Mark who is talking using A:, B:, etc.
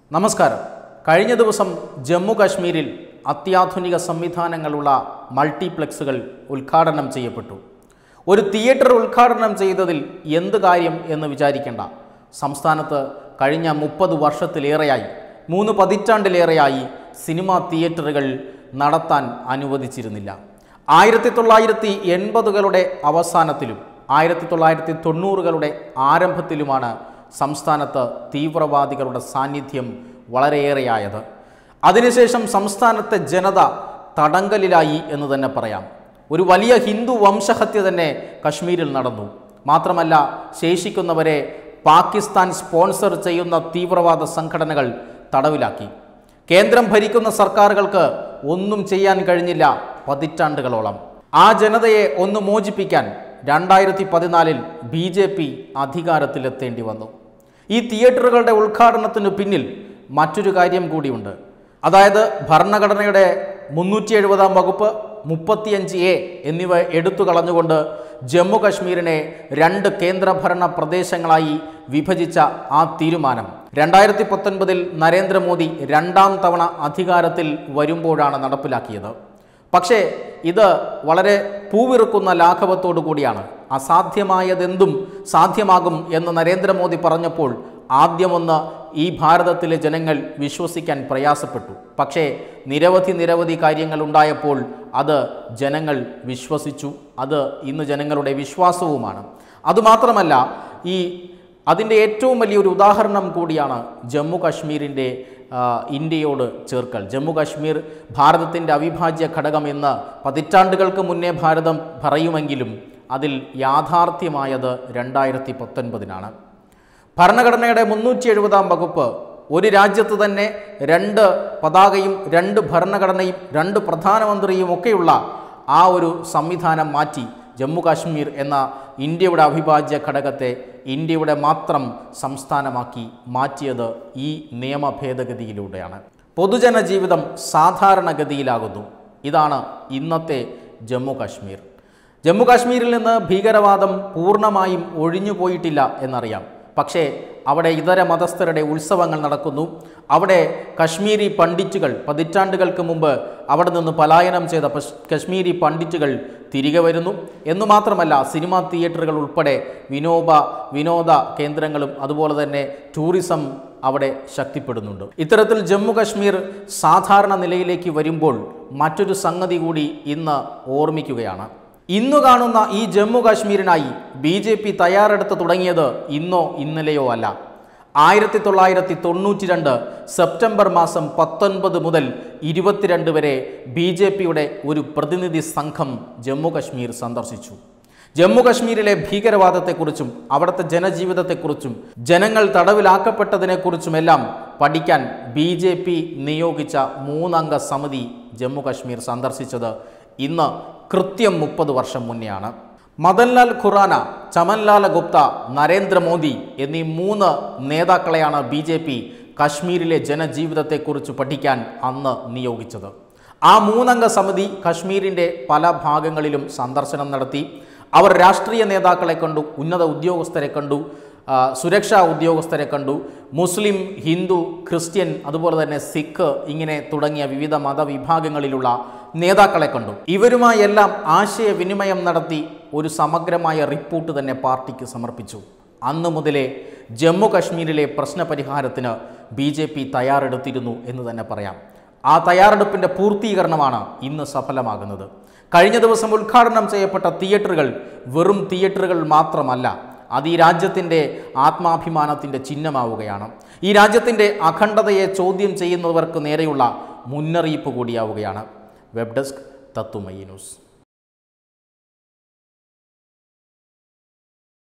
A: നമസ്കാരം കഴിഞ്ഞ ദിവസം ജമ്മു കാശ്മീരിൽ അത്യാധുനിക സംവിധാനങ്ങളുള്ള മൾട്ടിപ്ലക്സുകൾ ഉദ്ഘാടനം ചെയ്യപ്പെട്ടു ഒരു തിയേറ്റർ ഉദ്ഘാടനം ചെയ്തതിൽ എന്ത് കാര്യം എന്ന് വിചാരിക്കേണ്ട സംസ്ഥാനത്ത് കഴിഞ്ഞ മുപ്പത് വർഷത്തിലേറെയായി മൂന്ന് പതിറ്റാണ്ടിലേറെയായി സിനിമാ തിയേറ്ററുകൾ നടത്താൻ അനുവദിച്ചിരുന്നില്ല ആയിരത്തി തൊള്ളായിരത്തി എൺപതുകളുടെ അവസാനത്തിലും ആയിരത്തി തൊള്ളായിരത്തി തൊണ്ണൂറുകളുടെ ആരംഭത്തിലുമാണ് സംസ്ഥാനത്ത് തീവ്രവാദികളുടെ സാന്നിധ്യം വളരെയേറെയായത് അതിനുശേഷം സംസ്ഥാനത്തെ ജനത തടങ്കലിലായി എന്ന് തന്നെ പറയാം ഒരു വലിയ ഹിന്ദു വംശഹത്യ തന്നെ കശ്മീരിൽ നടന്നു മാത്രമല്ല ശേഷിക്കുന്നവരെ പാകിസ്ഥാൻ സ്പോൺസർ ചെയ്യുന്ന തീവ്രവാദ സംഘടനകൾ തടവിലാക്കി കേന്ദ്രം ഭരിക്കുന്ന സർക്കാരുകൾക്ക് ഒന്നും ചെയ്യാൻ കഴിഞ്ഞില്ല പതിറ്റാണ്ടുകളോളം ആ ജനതയെ ഒന്ന് മോചിപ്പിക്കാൻ രണ്ടായിരത്തി പതിനാലിൽ ബി ജെ പി അധികാരത്തിലെത്തേണ്ടി വന്നു ഈ തിയേറ്ററുകളുടെ ഉദ്ഘാടനത്തിനു പിന്നിൽ മറ്റൊരു കാര്യം കൂടിയുണ്ട് അതായത് ഭരണഘടനയുടെ മുന്നൂറ്റി എഴുപതാം വകുപ്പ് മുപ്പത്തിയഞ്ച് എ എന്നിവ എടുത്തു കളഞ്ഞുകൊണ്ട് ജമ്മു കശ്മീരിനെ രണ്ട് കേന്ദ്രഭരണ പ്രദേശങ്ങളായി വിഭജിച്ച ആ തീരുമാനം രണ്ടായിരത്തി പത്തൊൻപതിൽ നരേന്ദ്രമോദി രണ്ടാം തവണ അധികാരത്തിൽ വരുമ്പോഴാണ് നടപ്പിലാക്കിയത് പക്ഷേ ഇത് വളരെ പൂവിറുക്കുന്ന ലാഘവത്തോടു കൂടിയാണ് അസാധ്യമായതെന്തും സാധ്യമാകും എന്ന് നരേന്ദ്രമോദി പറഞ്ഞപ്പോൾ ആദ്യമൊന്ന് ഈ ഭാരതത്തിലെ ജനങ്ങൾ വിശ്വസിക്കാൻ പ്രയാസപ്പെട്ടു പക്ഷേ നിരവധി നിരവധി കാര്യങ്ങൾ ഉണ്ടായപ്പോൾ അത് ജനങ്ങൾ വിശ്വസിച്ചു അത് ഇന്ന് ജനങ്ങളുടെ വിശ്വാസവുമാണ് അതുമാത്രമല്ല ഈ അതിൻ്റെ ഏറ്റവും വലിയൊരു ഉദാഹരണം കൂടിയാണ് ജമ്മു കാശ്മീരിൻ്റെ ആ, ഇന്ത്യയോട് ചേർക്കൽ ജമ്മു കാശ്മീർ ഭാരതത്തിൻ്റെ അവിഭാജ്യ ഘടകം എന്ന് പതിറ്റാണ്ടുകൾക്ക് മുന്നേ ഭാരതം പറയുമെങ്കിലും അതിൽ യാഥാർത്ഥ്യമായത് രണ്ടായിരത്തി പത്തൊൻപതിനാണ് ഭരണഘടനയുടെ മുന്നൂറ്റി എഴുപതാം വകുപ്പ് ഒരു രാജ്യത്ത് തന്നെ രണ്ട് പതാകയും രണ്ട് ഭരണഘടനയും രണ്ട് പ്രധാനമന്ത്രിയും ഒക്കെയുള്ള ആ ഒരു സംവിധാനം മാറ്റി ജമ്മു കാശ്മീർ എന്ന ഇന്ത്യയുടെ അവിഭാജ്യ ഘടകത്തെ ഇന്ത്യയുടെ മാത്രം സംസ്ഥാനമാക്കി മാറ്റിയത് ഈ നിയമ ഭേദഗതിയിലൂടെയാണ് പൊതുജന ജീവിതം സാധാരണഗതിയിലാകുന്നു ഇതാണ് ഇന്നത്തെ ജമ്മു കാശ്മീർ ജമ്മു കാശ്മീരിൽ നിന്ന് ഭീകരവാദം പൂർണ്ണമായും ഒഴിഞ്ഞു പോയിട്ടില്ല എന്നറിയാം പക്ഷേ അവിടെ ഇതര മതസ്ഥരുടെ ഉത്സവങ്ങൾ നടക്കുന്നു അവിടെ കശ്മീരി പണ്ഡിറ്റുകൾ പതിറ്റാണ്ടുകൾക്ക് മുമ്പ് അവിടെ നിന്ന് പലായനം ചെയ്ത പശ്- കശ്മീരി പണ്ഡിറ്റുകൾ തിരികെ വരുന്നു എന്നു മാത്രമല്ല സിനിമാ തിയേറ്ററുകൾ ഉൾപ്പെടെ വിനോദ വിനോദ കേന്ദ്രങ്ങളും അതുപോലെ തന്നെ ടൂറിസം അവിടെ ശക്തിപ്പെടുന്നുണ്ട് ഇത്തരത്തിൽ ജമ്മു കശ്മീർ സാധാരണ നിലയിലേക്ക് വരുമ്പോൾ മറ്റൊരു സംഗതി കൂടി ഇന്ന് ഓർമ്മിക്കുകയാണ് ഇന്നു കാണുന്ന ഈ ജമ്മു കാശ്മീരിനായി ബി ജെ പി തയ്യാറെടുത്ത് തുടങ്ങിയത് ഇന്നോ ഇന്നലെയോ അല്ല ആയിരത്തി തൊള്ളായിരത്തി തൊണ്ണൂറ്റി രണ്ട് സെപ്റ്റംബർ മാസം പത്തൊൻപത് മുതൽ ഇരുപത്തിരണ്ട് വരെ ബി ജെ പിയുടെ ഒരു പ്രതിനിധി സംഘം ജമ്മു കശ്മീർ സന്ദർശിച്ചു ജമ്മു കശ്മീരിലെ ഭീകരവാദത്തെക്കുറിച്ചും അവിടുത്തെ ജനജീവിതത്തെക്കുറിച്ചും ജനങ്ങൾ തടവിലാക്കപ്പെട്ടതിനെക്കുറിച്ചുമെല്ലാം പഠിക്കാൻ ബി ജെ പി നിയോഗിച്ച മൂന്നംഗ സമിതി ജമ്മു കശ്മീർ സന്ദർശിച്ചത് ഇന്ന് കൃത്യം മുപ്പത് വർഷം മുന്നെയാണ് മദൻലാൽ ഖുറാന ചമൻലാൽ ഗുപ്ത നരേന്ദ്രമോദി എന്നീ മൂന്ന് നേതാക്കളെയാണ് ബി ജെ പി കശ്മീരിലെ ജനജീവിതത്തെക്കുറിച്ച് പഠിക്കാൻ അന്ന് നിയോഗിച്ചത് ആ മൂന്നംഗ സമിതി കശ്മീരിൻ്റെ പല ഭാഗങ്ങളിലും സന്ദർശനം നടത്തി അവർ രാഷ്ട്രീയ നേതാക്കളെ കണ്ടു ഉന്നത ഉദ്യോഗസ്ഥരെ കണ്ടു ആ, സുരക്ഷാ ഉദ്യോഗസ്ഥരെ കണ്ടു മുസ്ലിം ഹിന്ദു ക്രിസ്ത്യൻ അതുപോലെ തന്നെ സിഖ് ഇങ്ങനെ തുടങ്ങിയ വിവിധ മതവിഭാഗങ്ങളിലുള്ള നേതാക്കളെ കണ്ടു ഇവരുമായി എല്ലാം ആശയവിനിമയം നടത്തി ഒരു സമഗ്രമായ റിപ്പോർട്ട് തന്നെ പാർട്ടിക്ക് സമർപ്പിച്ചു അന്ന് മുതലേ ജമ്മു കശ്മീരിലെ പ്രശ്നപരിഹാരത്തിന് ബി ജെ പി തയ്യാറെടുത്തിരുന്നു എന്ന് തന്നെ പറയാം ആ തയ്യാറെടുപ്പിൻ്റെ പൂർത്തീകരണമാണ് ഇന്ന് സഫലമാകുന്നത് കഴിഞ്ഞ ദിവസം ഉദ്ഘാടനം ചെയ്യപ്പെട്ട തിയേറ്ററുകൾ വെറും തിയേറ്ററുകൾ മാത്രമല്ല അത് ഈ രാജ്യത്തിൻ്റെ ആത്മാഭിമാനത്തിൻ്റെ ചിഹ്നമാവുകയാണ് ഈ രാജ്യത്തിൻ്റെ അഖണ്ഡതയെ ചോദ്യം ചെയ്യുന്നവർക്ക് നേരെയുള്ള മുന്നറിയിപ്പ് കൂടിയാവുകയാണ് വെബ് ഡെസ്ക് തത്തുമയി ന്യൂസ്